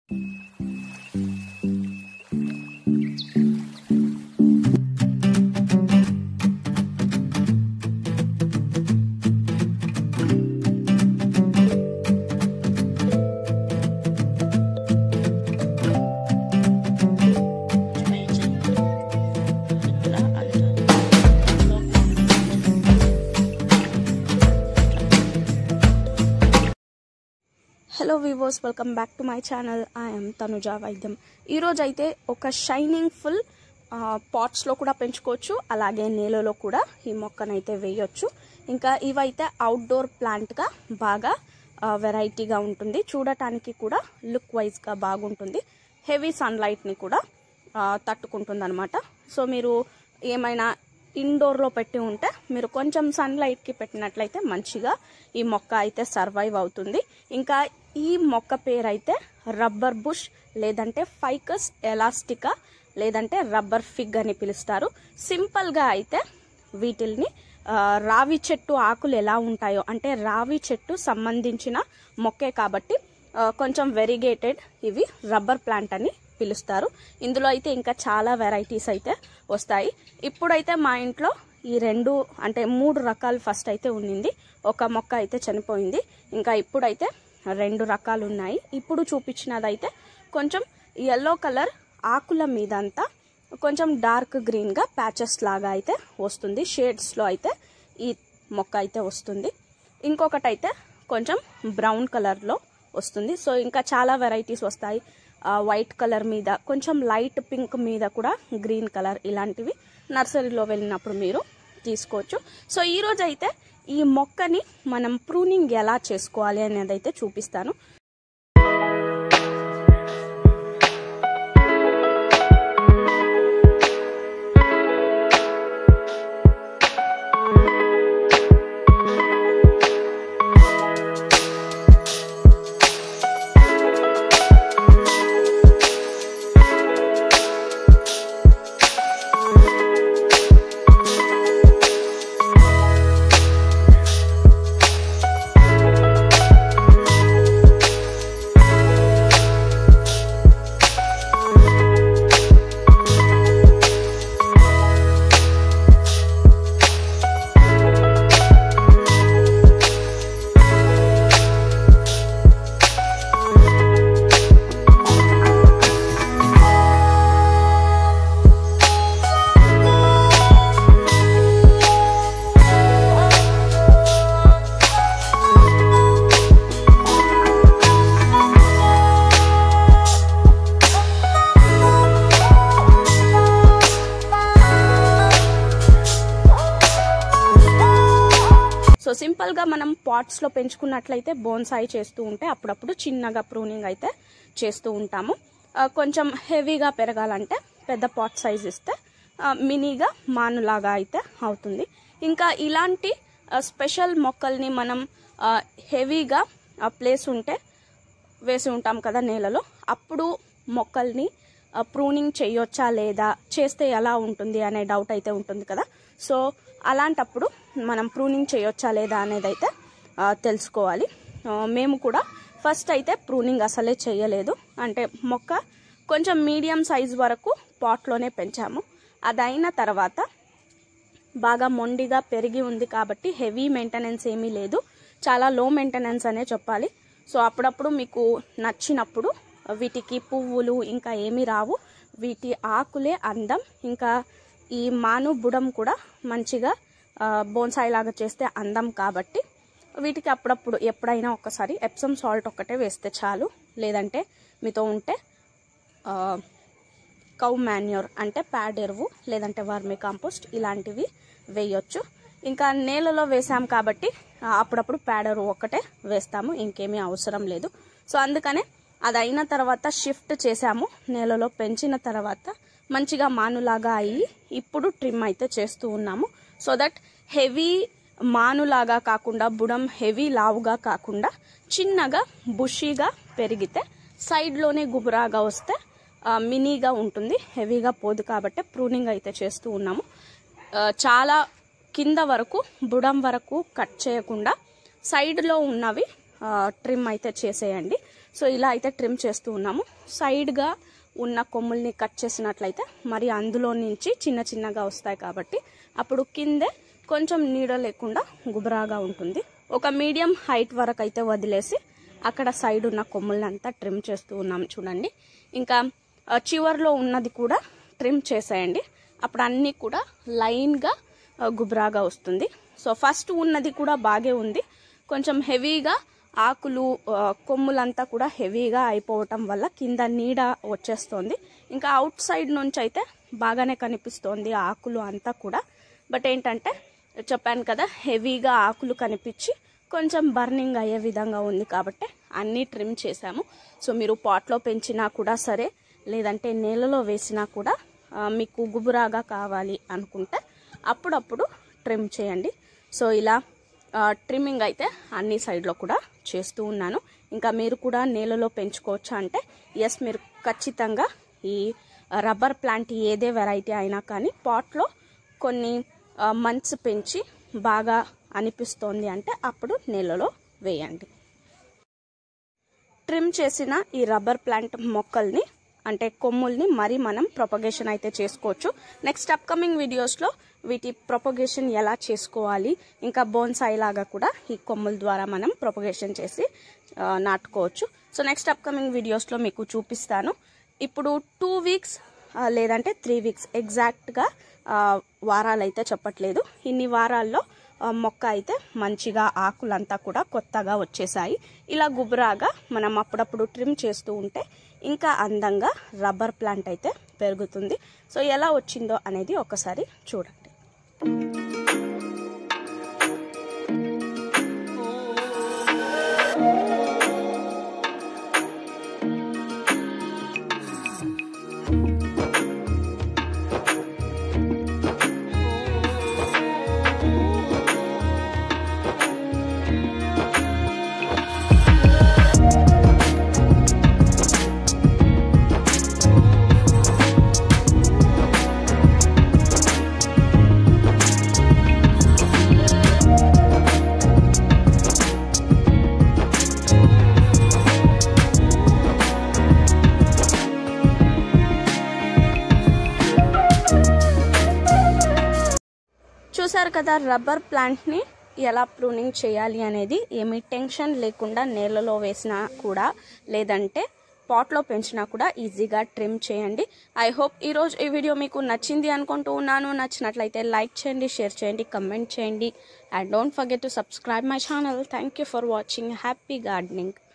hello వివోస్ welcome back to my channel I'm Tanuja వైద్యం ఈరోజు అయితే ఒక షైనింగ్ ఫుల్ పాట్స్లో కూడా పెంచుకోవచ్చు అలాగే నేలలో కూడా ఈ మొక్కనైతే వేయొచ్చు ఇంకా ఇవైతే అవుట్డోర్ ప్లాంట్గా బాగా వెరైటీగా ఉంటుంది చూడటానికి కూడా లుక్ వైజ్గా బాగుంటుంది హెవీ సన్లైట్ని కూడా తట్టుకుంటుంది అనమాట సో మీరు ఏమైనా ఇండోర్లో పెట్టి ఉంటే మీరు కొంచెం సన్లైట్కి పెట్టినట్లయితే మంచిగా ఈ మొక్క అయితే సర్వైవ్ అవుతుంది ఇంకా ఈ మొక్క పేరు అయితే రబ్బర్ బుష్ లేదంటే ఫైకస్ ఎలాస్టికా లేదంటే రబ్బర్ ఫిగ్ అని పిలుస్తారు సింపుల్గా అయితే వీటిల్ని ఆ, రావి చెట్టు ఆకులు ఎలా ఉంటాయో అంటే రావి చెట్టు సంబంధించిన మొక్కే కాబట్టి ఆ, కొంచెం వెరిగేటెడ్ ఇవి రబ్బర్ ప్లాంట్ అని పిలుస్తారు ఇందులో అయితే ఇంకా చాలా వెరైటీస్ అయితే వస్తాయి ఇప్పుడైతే మా ఇంట్లో ఈ రెండు అంటే మూడు రకాలు ఫస్ట్ అయితే ఉండింది ఒక మొక్క అయితే చనిపోయింది ఇంకా ఇప్పుడైతే రెండు రకాలు ఉన్నాయి ఇప్పుడు చూపించినదైతే కొంచెం ఎల్లో కలర్ ఆకుల మీద అంతా కొంచెం డార్క్ గ్రీన్గా ప్యాచెస్ లాగా అయితే వస్తుంది షేడ్స్లో అయితే ఈ మొక్క అయితే వస్తుంది ఇంకొకటి అయితే కొంచెం బ్రౌన్ కలర్లో వస్తుంది సో ఇంకా చాలా వెరైటీస్ వస్తాయి ఆ, వైట్ కలర్ మీద కొంచెం లైట్ పింక్ మీద కూడా గ్రీన్ కలర్ ఇలాంటివి నర్సరీలో వెళ్ళినప్పుడు మీరు తీసుకోవచ్చు సో ఈరోజు అయితే ఈ మొక్కని మనం ప్రూనింగ్ ఎలా చేసుకోవాలి అనేది అయితే చూపిస్తాను సో సింపుల్గా మనం పాట్స్లో పెంచుకున్నట్లయితే బోన్సాయి చేస్తూ ఉంటే అప్పుడప్పుడు చిన్నగా ప్రూనింగ్ అయితే చేస్తూ ఉంటాము ఆ, కొంచెం హెవీగా పెరగాలంటే పెద్ద పాట్ సైజ్ ఇస్తే ఆ, మినీగా మానులాగా అయితే అవుతుంది ఇంకా ఇలాంటి ఆ, స్పెషల్ మొక్కల్ని మనం ఆ, హెవీగా ఆ, ప్లేస్ ఉంటే వేసి ఉంటాం కదా నేలలో అప్పుడు మొక్కల్ని ఆ, ప్రూనింగ్ చేయొచ్చా లేదా చేస్తే ఎలా ఉంటుంది అనే డౌట్ అయితే ఉంటుంది కదా సో అలాంటప్పుడు మనం ప్రూనింగ్ చేయొచ్చా లేదా అనేది అయితే ఆ, తెలుసుకోవాలి ఆ, మేము కూడా ఫస్ట్ అయితే ప్రూనింగ్ అసలే చేయలేదు అంటే మొక్క కొంచెం మీడియం సైజ్ వరకు పాట్లోనే పెంచాము అదైన తర్వాత బాగా మొండిగా పెరిగి ఉంది కాబట్టి హెవీ మెయింటెనెన్స్ ఏమీ లేదు చాలా లో మెయింటెనెన్స్ అనే చెప్పాలి సో అప్పుడప్పుడు మీకు నచ్చినప్పుడు వీటికి పువ్వులు ఇంకా ఏమీ రావు వీటి ఆకులే అందం ఇంకా ఈ మాను బుడం కూడా మంచిగా బోన్సాయి లాగా చేస్తే అందం కాబట్టి వీటికి అప్పుడప్పుడు ఎప్పుడైనా ఒకసారి ఎప్సమ్ సాల్ట్ ఒక్కటే వేస్తే చాలు లేదంటే మీతో ఉంటే ఆ, కౌ మాన్యూర్ అంటే ప్యాడ్ ఎరువు లేదంటే వర్మి కాంపోస్ట్ ఇలాంటివి వేయొచ్చు ఇంకా నేలలో వేసాం కాబట్టి ఆ, అప్పుడప్పుడు ప్యాడ్ ఎరువు ఒక్కటే వేస్తాము ఇంకేమీ అవసరం లేదు సో అందుకనే అది అయిన తర్వాత షిఫ్ట్ చేసాము నేలలో పెంచిన తర్వాత మంచిగా మానులాగా అయ్యి ఇప్పుడు ట్రిమ్ అయితే చేస్తూ ఉన్నాము సో దట్ హెవీ మానులాగా కాకుండా బుడం హెవీ లావుగా కాకుండా చిన్నగా బుషీగా పెరిగితే సైడ్లోనే గుబురాగా వస్తే ఆ, మినీగా ఉంటుంది హెవీగా పోదు కాబట్టి ప్రూనింగ్ అయితే చేస్తూ ఉన్నాము ఆ, చాలా కింద వరకు బుడం వరకు కట్ చేయకుండా సైడ్లో ఉన్నవి ట్రిమ్ అయితే చేసేయండి సో ఇలా అయితే ట్రిమ్ చేస్తూ ఉన్నాము సైడ్గా ఉన్న కొమ్ముల్ని కట్ చేసినట్లయితే మరి అందులో నుంచి చిన్న చిన్నగా వస్తాయి కాబట్టి అప్పుడు కిందే కొంచెం నీడ లేకుండా గుబరాగా ఉంటుంది ఒక మీడియం హైట్ వరకు అయితే వదిలేసి అక్కడ సైడ్ ఉన్న కొమ్ములంతా ట్రిమ్ చేస్తూ ఉన్నాం చూడండి ఇంకా ఆ, చివర్లో ఉన్నది కూడా ట్రిమ్ చేసేయండి అప్పుడు అన్నీ కూడా లైన్గా ఆ, గుబరాగా వస్తుంది సో ఫస్ట్ ఉన్నది కూడా బాగే ఉంది కొంచెం హెవీగా ఆకులు ఆ, కొమ్ములంతా కూడా హెవీగా అయిపోవటం వల్ల కింద నీడ వచ్చేస్తుంది ఇంకా అవుట్ సైడ్ నుంచి అయితే బాగానే కనిపిస్తోంది ఆ ఆకులు అంతా కూడా బట్ ఏంటంటే చెప్పాను కదా హెవీగా ఆకులు కనిపించి కొంచెం బర్నింగ్ అయ్యే విధంగా ఉంది కాబట్టి అన్నీ ట్రిమ్ చేశాము సో మీరు పాట్లో పెంచినా కూడా సరే లేదంటే నేలలో వేసినా కూడా ఆ, మీకు గుబురాగా కావాలి అనుకుంటే అప్పుడప్పుడు ట్రిమ్ చేయండి సో ఇలా ట్రిమ్మింగ్ అయితే అన్ని సైడ్లో కూడా చేస్తూ ఉన్నాను ఇంకా మీరు కూడా నేలలో పెంచుకోవచ్చా అంటే ఎస్ మీరు ఖచ్చితంగా ఈ రబ్బర్ ప్లాంట్ ఏదే వెరైటీ అయినా కానీ పాట్లో కొన్ని మంత్స్ పెంచి బాగా అనిపిస్తోంది అంటే అప్పుడు నేలలో వేయండి ట్రిమ్ చేసిన ఈ రబ్బర్ ప్లాంట్ మొక్కల్ని అంటే కొమ్ముల్ని మరి మనం ప్రొపగేషన్ అయితే చేసుకోవచ్చు నెక్స్ట్ అప్కమింగ్ వీడియోస్లో వీటి ప్రొపగేషన్ ఎలా చేసుకోవాలి ఇంకా బోన్సాయి లాగా కూడా ఈ కొమ్ముల ద్వారా మనం ప్రొపగేషన్ చేసి ఆ, నాటుకోవచ్చు సో నెక్స్ట్ అప్కమింగ్ వీడియోస్లో మీకు చూపిస్తాను ఇప్పుడు టూ వీక్స్ లేదంటే త్రీ వీక్స్ ఎగ్జాక్ట్గా వారాలు అయితే చెప్పట్లేదు ఇన్ని వారాల్లో ఆ, మొక్క అయితే మంచిగా ఆకులంతా కూడా కొత్తగా వచ్చేసాయి ఇలా గుబురాగా మనం అప్పుడప్పుడు ట్రిమ్ చేస్తూ ఉంటే ఇంకా అందంగా రబ్బర్ ప్లాంట్ అయితే పెరుగుతుంది సో ఎలా వచ్చిందో అనేది ఒకసారి చూడండి చూసారు కదా రబ్బర్ ప్లాంట్ని ఎలా ప్రూనింగ్ చేయాలి అనేది ఏమీ టెన్షన్ లేకుండా నేలలో వేసినా కూడా లేదంటే పాట్లో పెంచినా కూడా ఈజీగా ట్రిమ్ చేయండి ఐ హోప్ ఈరోజు ఈ వీడియో మీకు నచ్చింది అనుకుంటూ ఉన్నాను నచ్చినట్లయితే లైక్ చేయండి షేర్ చేయండి కమెంట్ చేయండి and don't forget to subscribe my channel thank you for watching happy gardening